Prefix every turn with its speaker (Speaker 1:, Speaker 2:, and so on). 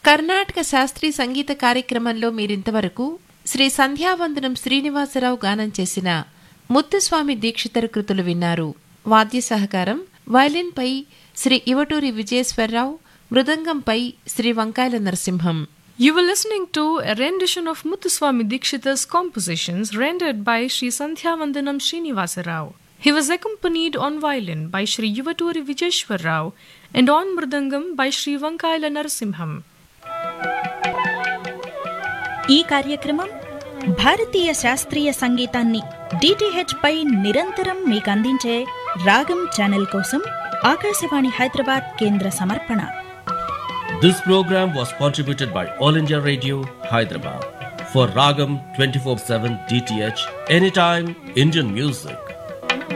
Speaker 1: కర్ణాటక శాస్త్రీయ సంగీత కార్యక్రమంలో మీరింతవరకు శ్రీ సంధ్యావందనం శ్రీనివాసరావు గానం చేసిన ముత్తుస్వామి దీక్షితర్ కృతులు విన్నారు వాద్య సహకారం వయలిన్పై శ్రీ ఇవటూరి విజయేశ్వరరావు మృదంగంపై శ్రీ వంకాయల Narasimham
Speaker 2: You were listening to a rendition of Muthuswami Dikshita's compositions rendered by Sri Sandhya Vandanam Srinivasa Rao. He was accompanied on violin by Sri Yuvaturi Vijeshwar Rao and on mridangam by Sri Vankaila Narasimham.
Speaker 3: ఈ కార్యక్రమం భారతీయ శాస్త్రీయ సంగీతాన్ని DTH పై నిరంతరం మీకు అందించే రాగం channel కోసం ఆకాశవాణి హైదరాబాద్ కేంద్ర సమర్పణ
Speaker 4: This program was contributed by All India Radio, Hyderabad. For Ragam 24 7 DTH, anytime Indian music.